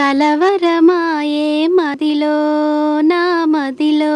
కలవరమాయే మదిలో నా మదిలో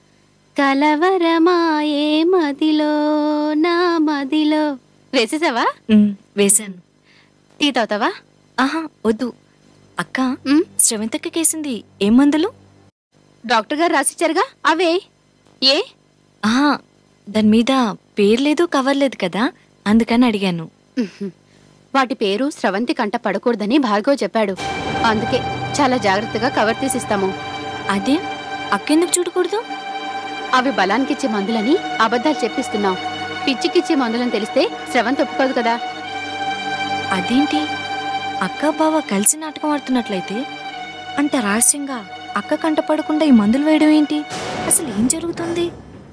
కలవరమాయే మదిలో నా మదిలో వేసేసావా ఉమ్, వేశాను టీ తాగుతావా ఆహా వద్దు అక్క ఉమ్, శ్రవంతక్క కేసింది ఏం మందులు డాక్టర్ గారు రాసిచ్చారుగా అవే ఏ ఆహా దాని మీద పేరు లేదు కవర్ లేదు కదా అందుకని అడిగాను ఉహుం. వాటి పేరు స్రవంతి కంట పడకూడదని భార్గవ్ చెప్పాడు అందుకే చాలా జాగ్రత్తగా కవర్ తీసిస్తాము అదే అక్కెందుకు చూడకూడదు అవి బలానికిచ్చే మందులని అబద్ధాలు చెప్పిస్తున్నాం పిచ్చికిచ్చే మందులని తెలిస్తే స్రవంతి ఒప్పుకోదు కదా అదేంటి అక్క బావ కలిసి నాటకం ఆడుతున్నట్లయితే అంత రహస్యంగా అక్క కంట పడకుండా ఈ మందులు వేయడం ఏంటి అసలు ఏం జరుగుతుంది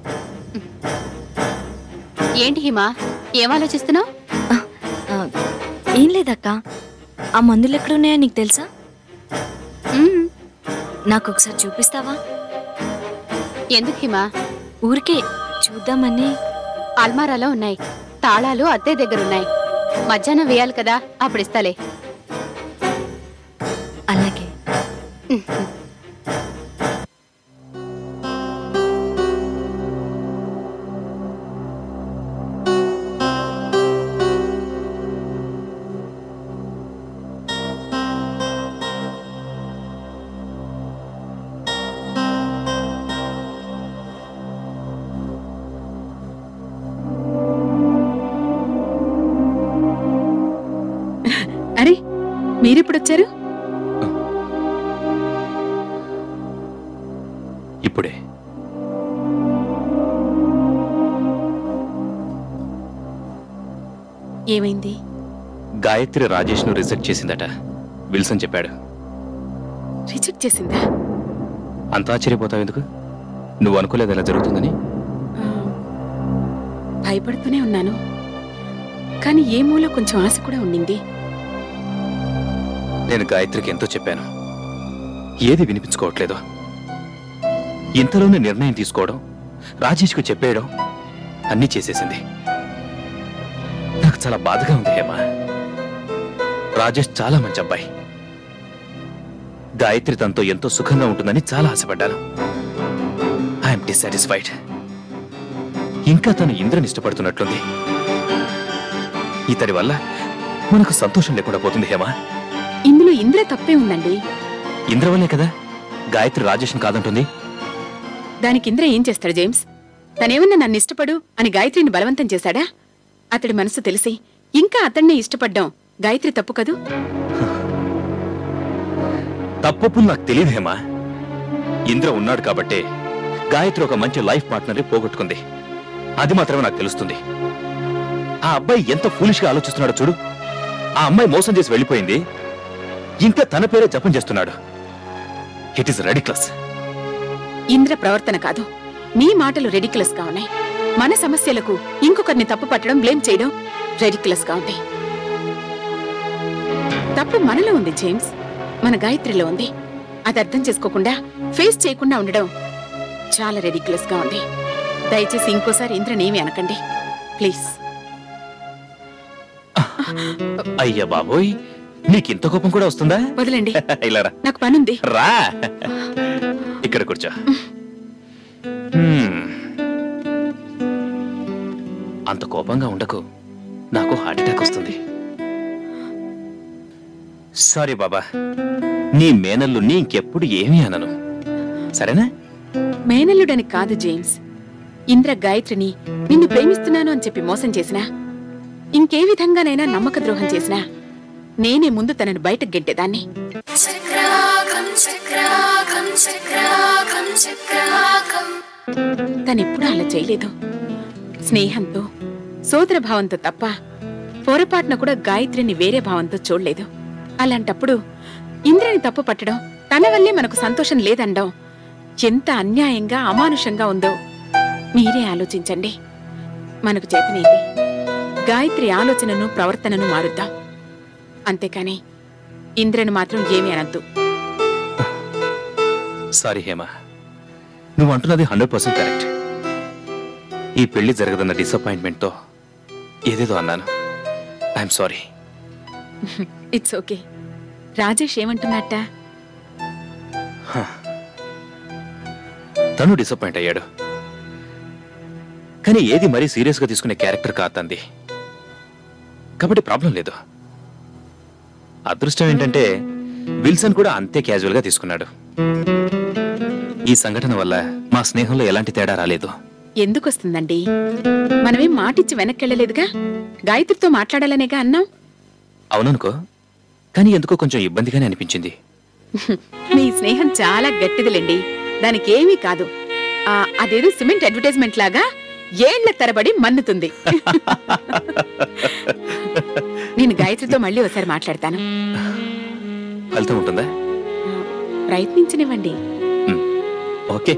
ఏంటి హిమా ఏం ఆలోచిస్తున్నావు ఆ, ఏం లేదక్క ఆ మందులు ఎక్కడున్నాయో నీకు తెలుసా నాకు ఒకసారి చూపిస్తావా ఎందుకు హిమా ఊరికే చూద్దామని అల్మారాలో ఉన్నాయి తాళాలు అత్తయ్య దగ్గరున్నాయి మధ్యాహ్నం వేయాలి కదా అప్పుడు ఇస్తాలే అలాగే అరే మీరెప్పుడొచ్చారు ఇప్పుడే ఏమైంది గాయత్రి రాజేష్ను రిజెక్ట్ చేసిందట విల్సన్ చెప్పాడు రిజెక్ట్ చేసిందా అంత ఆశ్చర్యపోతావు ఎందుకు నువ్వు అనుకోలేదు అలా జరుగుతుందని ఆ, భయపడుతూనే ఉన్నాను కానీ ఏ మూల కొంచెం ఆశ కూడా ఉండింది నేను గాయత్రికి ఎంతో చెప్పాను ఏది వినిపించుకోవట్లేదు ఇంతలోనే నిర్ణయం తీసుకోవడం రాజేష్కు చెప్పేయడం అన్నీ చేసేసింది నాకు చాలా బాధగా ఉంది హేమ రాజేష్ చాలా మంచి అబ్బాయి గాయత్రి తనతో ఎంతో సుఖంగా ఉంటుందని చాలా ఆశపడ్డాను ఐఎమ్ డిస్సాటిస్ఫైడ్ ఇంకా తను ఇంద్రని ఇష్టపడుతున్నట్లుంది ఇతడి వల్ల మనకు సంతోషం లేకుండా పోతుంది హేమా ఇందులో ఇంద్ర తప్పే ఉందండి ఇంద్ర వల్లే కదా గాయత్రి రాజేష్ని కాదంటుంది దానికి ఇంద్ర ఏం చేస్తాడు జేమ్స్ తనేమన్నా నన్ను ఇష్టపడు అని గాయత్రిని బలవంతం చేశాడా అతడి మనసు తెలిసి ఇంకా అతన్నే ఇష్టపడ్డం గాయత్రి తప్పు కదూ తప్పప్పుడు నాకు తెలియదు హేమా ఇంద్ర ఉన్నాడు కాబట్టే గాయత్రి ఒక మంచి లైఫ్ పార్ట్నర్ని పోగొట్టుకుంది అది మాత్రమే నాకు తెలుస్తుంది ఆ అబ్బాయి ఎంత ఫూలిష్ గా ఆలోచిస్తున్నాడో చూడు ఆ అమ్మాయి మోసం చేసి వెళ్ళిపోయింది ఇంకా తన పేరే జపం చేస్తున్నాడు ఇట్ ఈస్ రెడిక్లస్ ఇంద్ర ప్రవర్తన కాదు మీ మాటలు రెడిక్యులస్ గా ఉన్నాయి మన సమస్యలకు ఇంకొకరిని తప్పు పట్టడం బ్లేమ్ చేయడం రెడిక్యులస్ గా ఉంది తప్పు మనలో ఉంది జేమ్స్ మన గాయత్రిలో ఉంది అది అర్థం చేసుకోకుండా ఫేస్ చేయకుండా ఉండడం చాలా రెడిక్యులస్ గా ఉంది దయచేసి ఇంకోసారి ఇంద్రనేమి అనకండి ప్లీజ్ అయ్యా బాబోయ్ నీకింత కోపం కూడా వస్తుందా వదలండి ఇలా రా నాకు పనుంది రా ఇక్కడ కూర్చో హ్మ్. అంత కోపంగా ఉండకు నాకు హార్ట్ అటాక్ వస్తుంది సారీ బాబా నీ మేనల్లు నీ ఇంకెప్పుడు ఏమీ అనను సరేనా మేనల్లుడని కాదు జేమ్స్ ఇంద్ర గాయత్రిని నిన్ను ప్రేమిస్తున్నాను అని చెప్పి మోసం చేసినా ఇంకే విధంగానైనా నమ్మక ద్రోహం చేసినా నేనే ముందు తనను బయటకు గెంటేదాన్ని తనెప్పుడూ అలా చేయలేదు స్నేహంతో సోదర భావంతో తప్ప పొరపాటున కూడా గాయత్రిని వేరే భావంతో చూడలేదు అలాంటప్పుడు ఇంద్రని తప్పు పట్టడం తన వల్లే మనకు సంతోషం లేదండం ఎంత అన్యాయంగా అమానుషంగా ఉందో మీరే ఆలోచించండి మనకు చేతనేది గాయత్రి ఆలోచనను ప్రవర్తనను మారుద్దాం అంతేకాని ఇంద్రను మాత్రం ఏమీ అనద్దు సారీ హేమ నువ్వు అంటున్నది హండ్రెడ్ పర్సెంట్ కరెక్ట్ ఈ పెళ్లి జరగదన్న డిసప్పాయింట్మెంట్తో ఏదేదో అన్నాను I'm sorry it's okay Rajesh ఏమంటున్నట్ట తను డిసప్పాయింట్ అయ్యాడు కానీ ఏది మరీ సీరియస్గా తీసుకునే క్యారెక్టర్ కాదంది కాబట్టి ప్రాబ్లం లేదు అదృష్టం ఏంటంటే విల్సన్ కూడా అంతే క్యాజువల్గా తీసుకున్నాడు ఈ సంఘటన వల్ల మా స్నేహంలో ఎలాంటి తేడా రాలేదు ఎందుకొస్తుందండి మనమేం మాటిచ్చి వెనక్కెళ్ళలేదుగా గాయత్రితో మాట్లాడాలనేగా అన్నాం అవుననుకో కానీ ఎందుకో కొంచెం ఇబ్బందిగానే అనిపించింది మీ స్నేహం చాలా గట్టిదిలేండి దానికేమీ కాదు ఆ, అదేదో సిమెంట్ అడ్వర్టైజ్మెంట్ లాగా ఏళ్ల తరబడి మన్నుతుంది నేను గాయత్రితో మళ్ళీ ఒకసారి మాట్లాడతాను ఫలితం ఉంటుందా ప్రయత్నించనివ్వండి ఓకే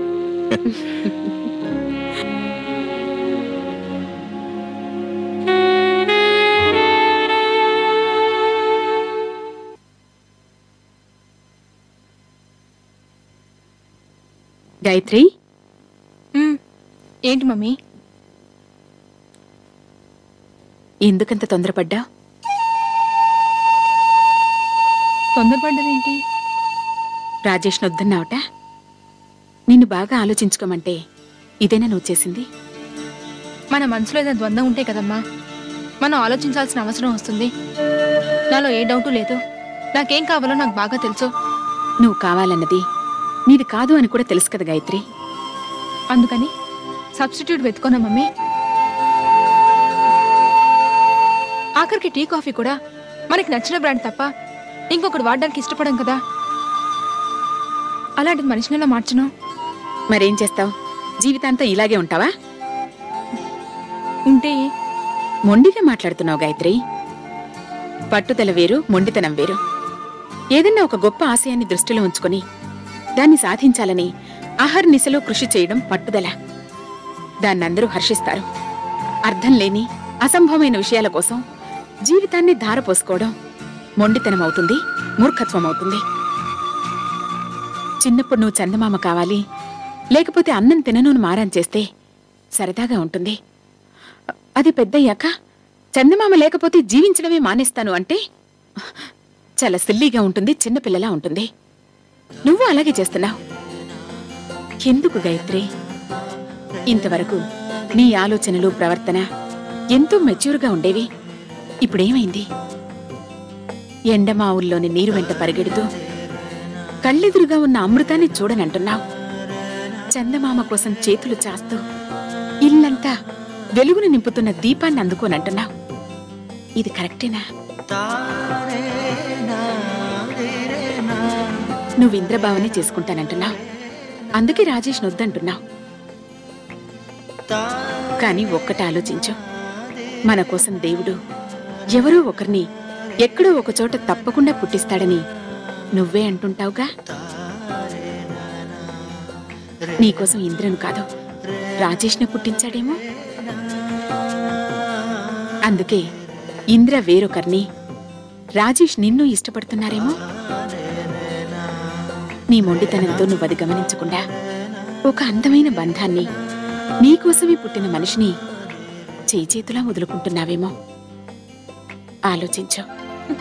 గాయత్రి మ్, ఏంటి మమ్మీ ఎందుకంత తొందరపడ్డా తొందరపడ్డదేంటి రాజేష్ వద్దన్నావట నిన్ను బాగా ఆలోచించుకోమంటే ఇదేనా నువ్వు చేసింది మన మనసులో ఏదైనా ద్వంద్వం ఉంటే కదమ్మా మనం ఆలోచించాల్సిన అవసరం వస్తుంది నాలో ఏ డౌటు లేదు నాకేం కావాలో నాకు బాగా తెలుసు నువ్వు కావాలన్నది నీది కాదు అని కూడా తెలుసు కదా గాయత్రి అందుకని సబ్స్టిట్యూట్ వెతుకోనా మమ్మీ ఆఖరికి టీ కాఫీ కూడా మనకి నచ్చిన బ్రాండ్ తప్ప ఇంకొకటి వాడడానికి ఇష్టపడం కదా అలాంటి మనిషిని ఎలా మార్చను మరేం చేస్తావు జీవితాంతం ఇలాగే ఉంటావా ఉంటే మొండిగా మాట్లాడుతున్నావు గాయత్రి పట్టుదల వేరు మొండితనం వేరు ఏదన్నా ఒక గొప్ప ఆశయాన్ని దృష్టిలో ఉంచుకొని దాన్ని సాధించాలని అహర్నిశలో కృషి చేయడం పట్టుదల దాన్నందరూ హర్షిస్తారు అర్థం లేని అసంభవమైన విషయాల కోసం జీవితాన్ని ధారపోసుకోవడం మొండితనం అవుతుంది మూర్ఖత్వం అవుతుంది చిన్నప్పుడు నువ్వు చందమామ కావాలి లేకపోతే అన్నం తినను అని మారం చేస్తే సరదాగా ఉంటుంది అది పెద్దయ్యాక చందమామ లేకపోతే జీవించడమే మానేస్తాను అంటే చాలా సిల్లీగా ఉంటుంది చిన్నపిల్లలా ఉంటుంది నువ్వు అలాగే చేస్తున్నావు ఎందుకు గాయత్రి ఇంతవరకు నీ ఆలోచనలు ప్రవర్తన ఎంతో మెచ్యూర్గా ఉండేవి ఇప్పుడేమైంది ఎండమావుల్లోని నీరు వెంట పరిగెడుతూ కళ్ళెదురుగా ఉన్న అమృతాన్ని చూడనంటున్నావు చందమామ కోసం చేతులు చాస్తూ ఇల్లంతా వెలుగును నింపుతున్న దీపాన్ని అందుకోనంటున్నావు ఇది కరెక్టేనా నువ్వు ఇంద్రభావనే చేసుకుంటానంటున్నావు అందుకే రాజేష్ నొద్దంటున్నావు కానీ ఒక్కటి ఆలోచించు మన కోసం దేవుడు ఎవరో ఒకరిని ఎక్కడో ఒక చోట తప్పకుండా పుట్టిస్తాడని నువ్వే అంటుంటావుగా నీకోసం ఇంద్రను కాదు రాజేష్ని పుట్టించాడేమో అందుకే ఇంద్ర వేరొకరిని రాజేష్ నిన్ను ఇష్టపడుతున్నారేమో నీ మొండితనంతో నువ్వు అది గమనించకుండా ఒక అందమైన బంధాన్ని నీకోసమే పుట్టిన మనిషిని చేయి చేతులా వదులుకుంటున్నావేమో ఆలోచించు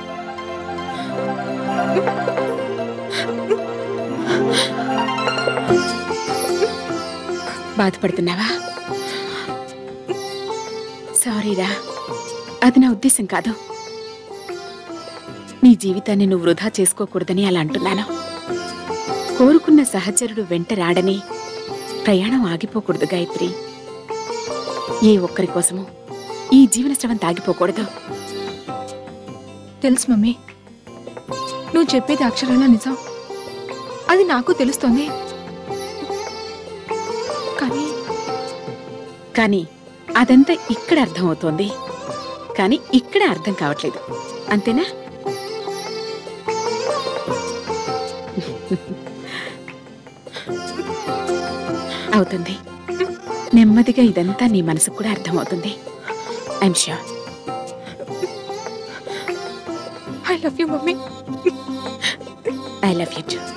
బాధపడుతున్నావా సారీరా అది నా ఉద్దేశం కాదు నీ జీవితాన్ని నువ్వు వృధా చేసుకోకూడదని అలా అంటున్నాను కోరుకున్న సహచరుడు వెంట రాడని ప్రయాణం ఆగిపోకూడదు గాయత్రి ఏ ఒక్కరి కోసము ఈ జీవన శ్రవం తాగిపోకూడదు తెలుసు మమ్మీ నువ్వు చెప్పేది అక్షరాల నిజం అది నాకు తెలుస్తోంది కానీ కానీ అదంతా ఇక్కడ అర్థమవుతోంది కానీ ఇక్కడ అర్థం కావట్లేదు అంతేనా అవుతుంది నెమ్మదిగా ఇదంతా నీ మనసుకు కూడా అర్థమవుతుంది I'm sure I love you mummy I love you too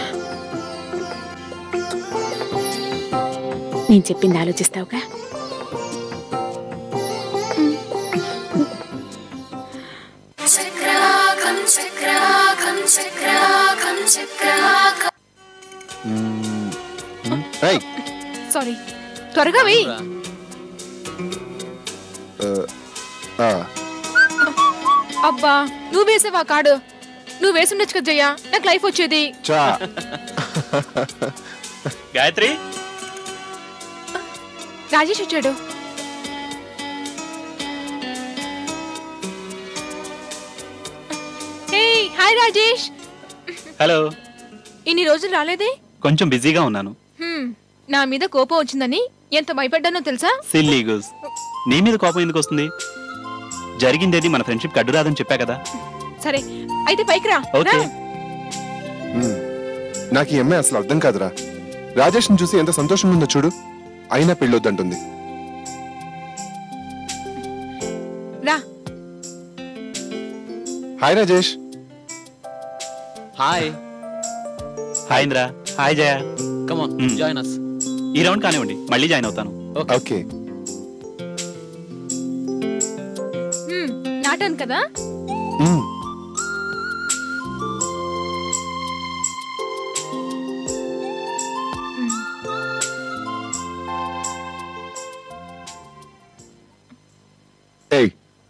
నేను చెప్పింది ఆలోచిస్తావుగా చక్రాకం చక్రాకం చక్రాకం చక్రాకం రేయ్, సారీ త్వరగా వెయ్యి ఆ, అబ్బా నువ్వు వేసావా కార్డు నువ్వు వేసుండొచ్చు కదా జయ్యా నాకు లైఫ్ వచ్చేది చా గాయత్రి రాజేష్ వచ్చాడు హే హాయ్ రాజేష్ హలో ఇన్ని రోజులు రాలేదే కొంచెం బిజీగా ఉన్నాను హ్మ్, నా మీద కోపం వచ్చిందని ఎంత భయపడ్డానో తెలుసా సిల్లీ గూస్ నీ మీద కోపం ఎందుకు వస్తుంది జరిగిందేది మన ఫ్రెండ్షిప్ అడ్డు రాదని చెప్పా కదా సరే అయితే పైకి రా ఓకే రా. ఉమ్. నాకు ఈ అమ్మాయి అసలు అర్థం కాదురా రాజేష్ని చూసి ఎంత సంతోషం ఉందో చూడు అయినా పెళ్ళొద్దంటుంది రా hi Rajesh hi hi Indra hi Jaya come on Hmm. Join us ఈ రౌండ్ కానివ్వండి మళ్ళీ జాయిన్ అవుతాను ఓకే హ్మ్, నాటాను కదా ఉమ్. ఏయ్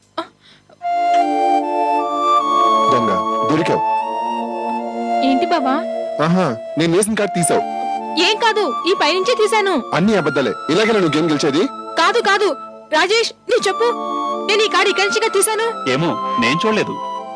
దొంగ దొరికావు ఏంటి బావా ఆహా నేను వేసిన కార్డు తీసావు ఏం కాదు ఈ పైనుంచే తీశాను అన్ని అబద్ధాలే ఇలాగే నువ్వు గేమ్ గెలిచేది కాదు కాదు రాజేష్ నీ చెప్పు నేను ఈ కార్డు ఇక్కడి నుంచిగా తీశాను ఏమో నేను చూడలేదు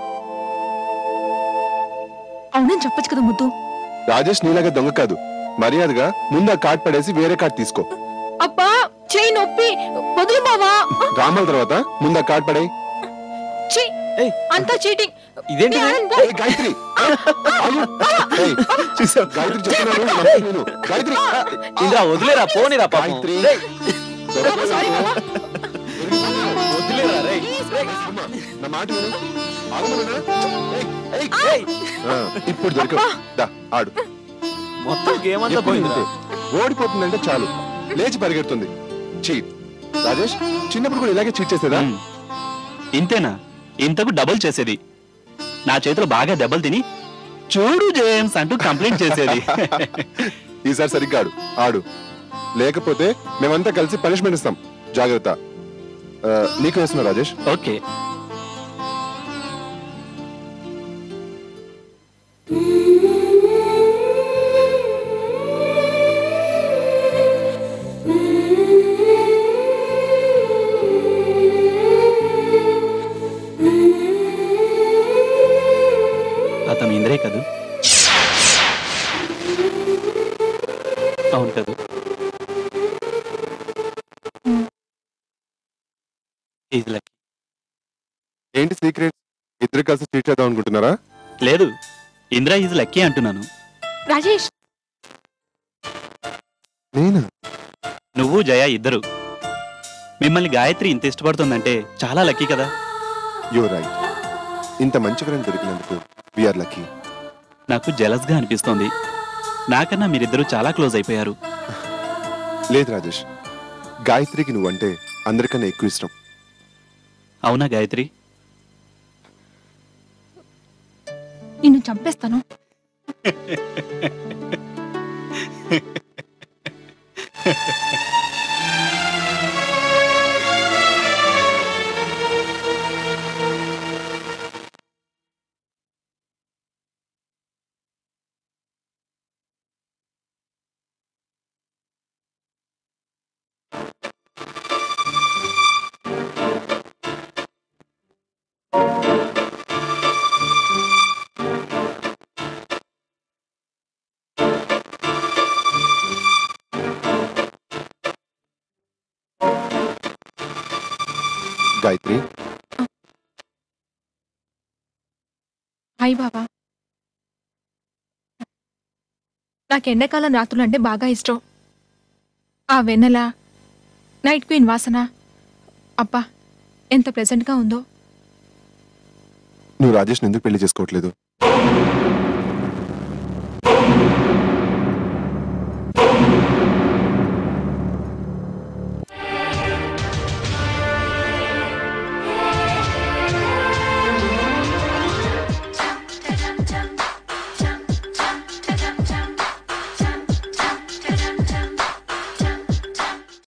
అవునని చెప్పొచ్చు కదా ముద్దు రాజేష్ నీలాగా దొంగ కాదు మర్యాదగా ముందు ఆ కార్డ్ పడేసి వేరే కార్డ్ తీసుకో అబ్బా చేయి నొప్పి వదులు బావా రామాల తర్వాత ముందు ఆ కార్డ్ పడే ఛీ, ఏయ్. అంతా చీటింగ్ ఇదేంటి నీ ఆనంద్ బా. గాయత్రి ఆగు. ఏయ్, గాయత్రి చెప్తున్నాను నమ్ము నేను. గాయత్రి ఇంద్రా వదిలేరా పోనీరా పాపం గాయత్రి రేయ్, బావా, సారీ బావా. వదిలేరా రేయ్ అమ్మా, నా మాట విను ఆగమననా? ఏయ్, ఏయ్. ఏయ్, ఆ, ఇప్పుడు దొరికావు దా ఆడు మొత్తం గేమ్ అంతా ఎప్పుడు పోయింది ఇంతే. ఓడిపోతుందంటే చాలు లేచి పరిగెడుతుంది చీట్ రాజేష్ చిన్నప్పుడు కూడా ఇలాగే చీట్ చేసేదా మ్. ఇంతేనా ఇంతకు డబుల్ చేసేది నా చేతిలో బాగా దెబ్బలు తిని చూడు జేమ్స్ అంటూ కంప్లైంట్ చేసేది ఈసారి సరిగ్గా ఆడు ఆడు లేకపోతే మేమంతా కలిసి పనిష్మెంట్ ఇస్తాం జాగ్రత్త ఆ, నీకు వేస్తున్నా రాజేష్ ఓకే అతను ఇంద్రే కదూ అవును కదూ ఇది లక్కీ. ఏంటి సీక్రెట్ ఇద్దరు కలిసి చీట్ చేద్దాం అనుకుంటున్నారా లేదు ఇంద్ర ఈజ్ లక్కీ అంటున్నాను రాజేష్ నేను నువ్వు జయ ఇద్దరు మిమ్మల్ని గాయత్రి ఇంత ఇష్టపడుతుందంటే చాలా లక్కీ కదా యువర్ రైట్ ఇంత మంచి ఫ్రెండ్ దొరికినందుకు విఆర్ లక్కీ నాకు జెలస్ గా అనిపిస్తోంది నాకన్నా మీరిద్దరూ చాలా క్లోజ్ అయిపోయారు లేదు రాజేష్ గాయత్రికి నువ్వంటే అందరికన్నా ఎక్కువ ఇష్టం అవునా గాయత్రి నిన్ను చంపేస్తాను గాయత్రి హాయ్ బాబా నాకు ఎండాకాలం రాత్రులు అంటే బాగా ఇష్టం ఆ వెన్నెల నైట్ క్వీన్ వాసన అబ్బా ఎంత ప్లెజెంట్గా ఉందో నువ్వు రాజేష్ ఎందుకు పెళ్లి చేసుకోవట్లేదు